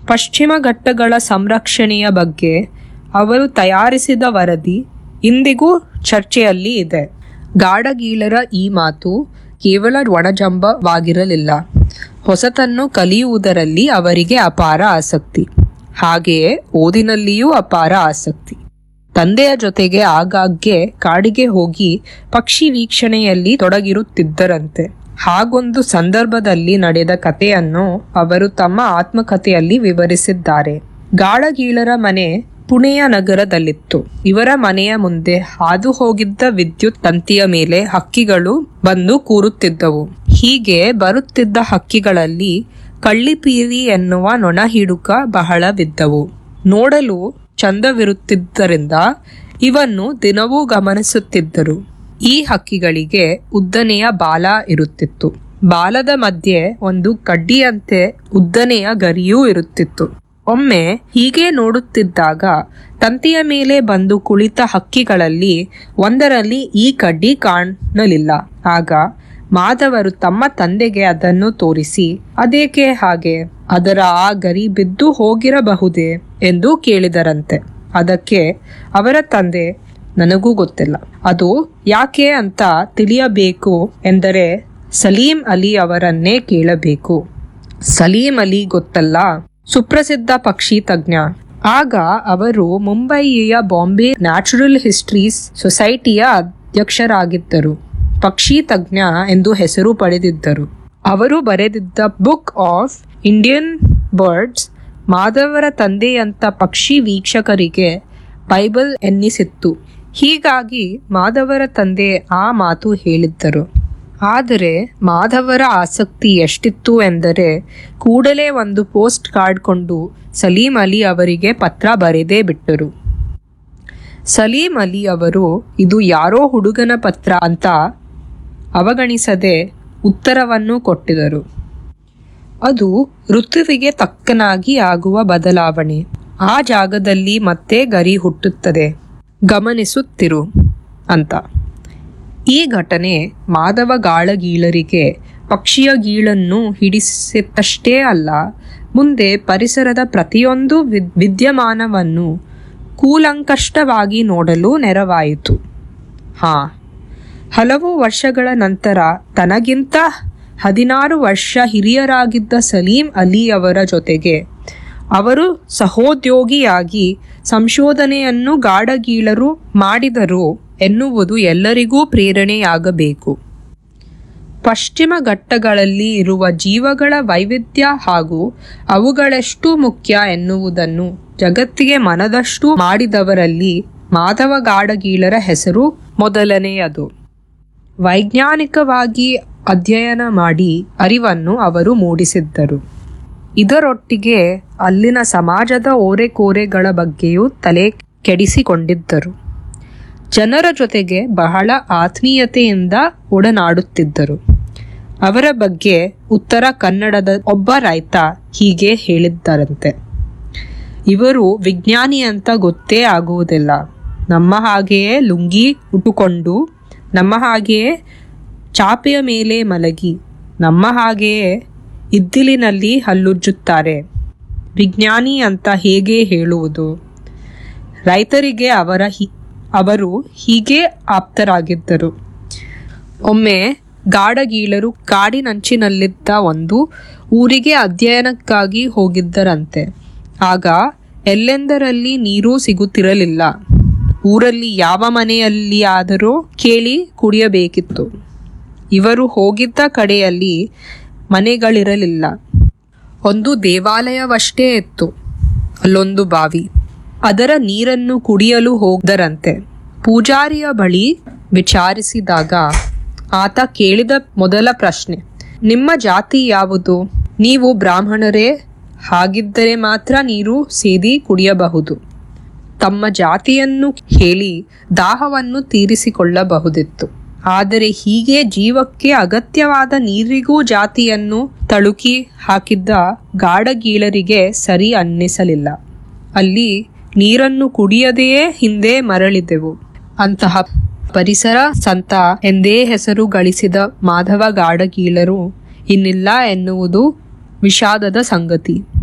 ಪಶ್ಚಿಮ ಘಟ್ಟಗಳ ಸಂರಕ್ಷಣೆಯ ಬಗ್ಗೆ ಅವರು ತಯಾರಿಸಿದ ವರದಿ ಇಂದಿಗೂ ಚರ್ಚೆಯಲ್ಲಿ ಇದೆ ಗಾಡಗೀಳರ ಈ ಮಾತು ಕೇವಲ ಒಣಜಂಬವಾಗಿರಲಿಲ್ಲ ಹೊಸತನ್ನು ಕಲಿಯುವುದರಲ್ಲಿ ಅವರಿಗೆ ಅಪಾರ ಆಸಕ್ತಿ ಹಾಗೆಯೇ ಓದಿನಲ್ಲಿಯೂ ಅಪಾರ ಆಸಕ್ತಿ ತಂದೆಯ ಜೊತೆಗೆ ಆಗಾಗ್ಗೆ ಕಾಡಿಗೆ ಹೋಗಿ ಪಕ್ಷಿ ವೀಕ್ಷಣೆಯಲ್ಲಿ ತೊಡಗಿರುತ್ತಿದ್ದರಂತೆ ಹಾಗೊಂದು ಸಂದರ್ಭದಲ್ಲಿ ನಡೆದ ಕಥೆಯನ್ನು ಅವರು ತಮ್ಮ ಆತ್ಮಕಥೆಯಲ್ಲಿ ವಿವರಿಸಿದ್ದಾರೆ ಗಾಡಗೀಳರ ಮನೆ ಪುಣೆಯ ನಗರದಲ್ಲಿತ್ತು ಇವರ ಮನೆಯ ಮುಂದೆ ಹಾದು ಹೋಗಿದ್ದ ವಿದ್ಯುತ್ ತಂತಿಯ ಮೇಲೆ ಹಕ್ಕಿಗಳು ಬಂದು ಕೂರುತ್ತಿದ್ದವು ಹೀಗೆ ಬರುತ್ತಿದ್ದ ಹಕ್ಕಿಗಳಲ್ಲಿ ಕಳ್ಳಿಪೀರಿ ಎನ್ನುವ ನೊಣಹಿಡುಕ ಬಹಳವಿದ್ದವು ನೋಡಲು ಚಂದವಿರುತ್ತಿದ್ದರಿಂದ ಇವನ್ನು ದಿನವೂ ಗಮನಿಸುತ್ತಿದ್ದರು ಈ ಹಕ್ಕಿಗಳಿಗೆ ಉದ್ದನೆಯ ಬಾಲ ಇರುತ್ತಿತ್ತು ಬಾಲದ ಮಧ್ಯೆ ಒಂದು ಕಡ್ಡಿಯಂತೆ ಉದ್ದನೆಯ ಗರಿಯೂ ಇರುತ್ತಿತ್ತು ಒಮ್ಮೆ ಹೀಗೆ ನೋಡುತ್ತಿದ್ದಾಗ ತಂತಿಯ ಮೇಲೆ ಬಂದು ಕುಳಿತ ಹಕ್ಕಿಗಳಲ್ಲಿ ಒಂದರಲ್ಲಿ ಈ ಕಡ್ಡಿ ಕಾಣಲಿಲ್ಲ ಆಗ ಮಾಧವರು ತಮ್ಮ ತಂದೆಗೆ ಅದನ್ನು ತೋರಿಸಿ ಅದೇಕೆ ಹಾಗೆ ಅದರ ಆ ಗರಿ ಬಿದ್ದು ಹೋಗಿರಬಹುದೇ ಎಂದು ಕೇಳಿದರಂತೆ ಅದಕ್ಕೆ ಅವರ ತಂದೆ ನನಗೂ ಗೊತ್ತಿಲ್ಲ ಅದು ಯಾಕೆ ಅಂತ ತಿಳಿಯಬೇಕು ಎಂದರೆ ಸಲೀಂ ಅಲಿ ಅವರನ್ನೇ ಕೇಳಬೇಕು ಸಲೀಂ ಅಲಿ ಗೊತ್ತಲ್ಲ ಸುಪ್ರಸಿದ್ಧ ಪಕ್ಷಿ ತಜ್ಞ ಆಗ ಅವರು ಮುಂಬಯಿಯ ಬಾಂಬೆ ನ್ಯಾಚುರಲ್ ಹಿಸ್ಟ್ರೀಸ್ ಸೊಸೈಟಿಯ ಅಧ್ಯಕ್ಷರಾಗಿದ್ದರು ಪಕ್ಷಿ ತಜ್ಞ ಎಂದು ಹೆಸರು ಪಡೆದಿದ್ದರು ಅವರು ಬರೆದಿದ್ದ ಬುಕ್ ಆಫ್ ಇಂಡಿಯನ್ ಬರ್ಡ್ಸ್ ಮಾಧವರ ತಂದೆಯಂತ ಪಕ್ಷಿ ವೀಕ್ಷಕರಿಗೆ ಬೈಬಲ್ ಎನ್ನಿಸಿತ್ತು ಹೀಗಾಗಿ ಮಾಧವರ ತಂದೆ ಆ ಮಾತು ಹೇಳಿದ್ದರು ಆದರೆ ಮಾಧವರ ಆಸಕ್ತಿ ಎಷ್ಟಿತ್ತು ಎಂದರೆ ಕೂಡಲೇ ಒಂದು ಪೋಸ್ಟ್ ಕಾರ್ಡ್ ಕೊಂಡು ಸಲೀಂ ಅಲಿ ಅವರಿಗೆ ಪತ್ರ ಬರೆದೇ ಬಿಟ್ಟರು ಸಲೀಂ ಅಲಿ ಅವರು ಇದು ಯಾರೋ ಹುಡುಗನ ಪತ್ರ ಅಂತ ಅವಗಣಿಸದೆ ಉತ್ತರವನ್ನು ಕೊಟ್ಟಿದರು ಅದು ಋತುವಿಗೆ ತಕ್ಕನಾಗಿ ಆಗುವ ಬದಲಾವಣೆ ಆ ಜಾಗದಲ್ಲಿ ಮತ್ತೆ ಗರಿ ಹುಟ್ಟುತ್ತದೆ ಗಮನಿಸುತ್ತಿರು ಅಂತ ಈ ಘಟನೆ ಮಾಧವ ಗಾಳಗೀಳರಿಗೆ ಪಕ್ಷಿಯ ಗೀಳನ್ನು ಹಿಡಿಸಿತ್ತಷ್ಟೇ ಅಲ್ಲ ಮುಂದೆ ಪರಿಸರದ ಪ್ರತಿಯೊಂದು ವಿದ್- ವಿದ್ಯಮಾನವನ್ನು ಕೂಲಂಕಷವಾಗಿ ನೋಡಲು ನೆರವಾಯಿತು ಹಾ ಹಲವು ವರ್ಷಗಳ ನಂತರ ತನಗಿಂತ ಹದಿನಾರು ವರ್ಷ ಹಿರಿಯರಾಗಿದ್ದ ಸಲೀಂ ಅಲಿ ಅವರ ಜೊತೆಗೆ ಅವರು ಸಹೋದ್ಯೋಗಿಯಾಗಿ ಸಂಶೋಧನೆಯನ್ನು ಗಾಢಗೀಳರು ಮಾಡಿದರು ಎನ್ನುವುದು ಎಲ್ಲರಿಗೂ ಪ್ರೇರಣೆಯಾಗಬೇಕು ಪಶ್ಚಿಮ ಘಟ್ಟಗಳಲ್ಲಿ ಇರುವ ಜೀವಗಳ ವೈವಿಧ್ಯ ಹಾಗೂ ಅವುಗಳೆಷ್ಟು ಮುಖ್ಯ ಎನ್ನುವುದನ್ನು ಜಗತ್ತಿಗೆ ಮನದಷ್ಟು ಮಾಡಿದವರಲ್ಲಿ ಮಾಧವ ಗಾಡಗೀಳರ ಹೆಸರು ಮೊದಲನೆಯದು ವೈಜ್ಞಾನಿಕವಾಗಿ ಅಧ್ಯಯನ ಮಾಡಿ ಅರಿವನ್ನು ಅವರು ಮೂಡಿಸಿದ್ದರು ಇದರೊಟ್ಟಿಗೆ ಅಲ್ಲಿನ ಸಮಾಜದ ಓರೆಕೋರೆಗಳ ಬಗ್ಗೆಯೂ ತಲೆ ಕೆಡಿಸಿಕೊಂಡಿದ್ದರು ಜನರ ಜೊತೆಗೆ ಬಹಳ ಆತ್ಮೀಯತೆಯಿಂದ ಒಡನಾಡುತ್ತಿದ್ದರು ಅವರ ಬಗ್ಗೆ ಉತ್ತರ ಕನ್ನಡದ ಒಬ್ಬ ರೈತ ಹೀಗೆ ಹೇಳಿದ್ದರಂತೆ ಇವರು ವಿಜ್ಞಾನಿ ಅಂತ ಗೊತ್ತೇ ಆಗುವುದಿಲ್ಲ ನಮ್ಮ ಹಾಗೆಯೇ ಲುಂಗಿ ಉಟ್ಟುಕೊಂಡು ನಮ್ಮ ಹಾಗೆಯೇ ಚಾಪೆಯ ಮೇಲೆ ಮಲಗಿ ನಮ್ಮ ಹಾಗೆಯೇ ಇದ್ದಿಲಿನಲ್ಲಿ ಹಲ್ಲುಜ್ಜುತ್ತಾರೆ ವಿಜ್ಞಾನಿ ಅಂತ ಹೇಗೆ ಹೇಳುವುದು ರೈತರಿಗೆ ಅವರ ಹಿ- ಅವರು ಹೀಗೆ ಆಪ್ತರಾಗಿದ್ದರು ಒಮ್ಮೆ ಗಾಡಗೀಳರು ಕಾಡಿನಂಚಿನಲ್ಲಿದ್ದ ಒಂದು ಊರಿಗೆ ಅಧ್ಯಯನಕ್ಕಾಗಿ ಹೋಗಿದ್ದರಂತೆ ಆಗ ಎಲ್ಲೆಂದರಲ್ಲಿ ನೀರು ಸಿಗುತ್ತಿರಲಿಲ್ಲ ಊರಲ್ಲಿ ಯಾವ ಮನೆಯಲ್ಲಿಯಾದರೂ ಕೇಳಿ ಕುಡಿಯಬೇಕಿತ್ತು ಇವರು ಹೋಗಿದ್ದ ಕಡೆಯಲ್ಲಿ ಮನೆಗಳಿರಲಿಲ್ಲ ಒಂದು ದೇವಾಲಯವಷ್ಟೇ ಇತ್ತು ಅಲ್ಲೊಂದು ಬಾವಿ ಅದರ ನೀರನ್ನು ಕುಡಿಯಲು ಹೋಗದರಂತೆ ಪೂಜಾರಿಯ ಬಳಿ ವಿಚಾರಿಸಿದಾಗ ಆತ ಕೇಳಿದ ಮೊದಲ ಪ್ರಶ್ನೆ ನಿಮ್ಮ ಜಾತಿ ಯಾವುದು ನೀವು ಬ್ರಾಹ್ಮಣರೇ ಹಾಗಿದ್ದರೆ ಮಾತ್ರ ನೀರು ಸೇದಿ ಕುಡಿಯಬಹುದು ತಮ್ಮ ಜಾತಿಯನ್ನು ಹೇಳಿ ದಾಹವನ್ನು ತೀರಿಸಿಕೊಳ್ಳಬಹುದಿತ್ತು ಆದರೆ ಹೀಗೆ ಜೀವಕ್ಕೆ ಅಗತ್ಯವಾದ ನೀರಿಗೂ ಜಾತಿಯನ್ನು ತಳುಕಿ ಹಾಕಿದ್ದ ಗಾಢಗೀಳರಿಗೆ ಸರಿ ಅನ್ನಿಸಲಿಲ್ಲ ಅಲ್ಲಿ ನೀರನ್ನು ಕುಡಿಯದೆಯೇ ಹಿಂದೆ ಮರಳಿದೆವು ಅಂತಹ ಪರಿಸರ ಸಂತ ಎಂದೇ ಹೆಸರು ಗಳಿಸಿದ ಮಾಧವ ಗಾಢಗೀಳರು ಇನ್ನಿಲ್ಲ ಎನ್ನುವುದು ವಿಷಾದದ ಸಂಗತಿ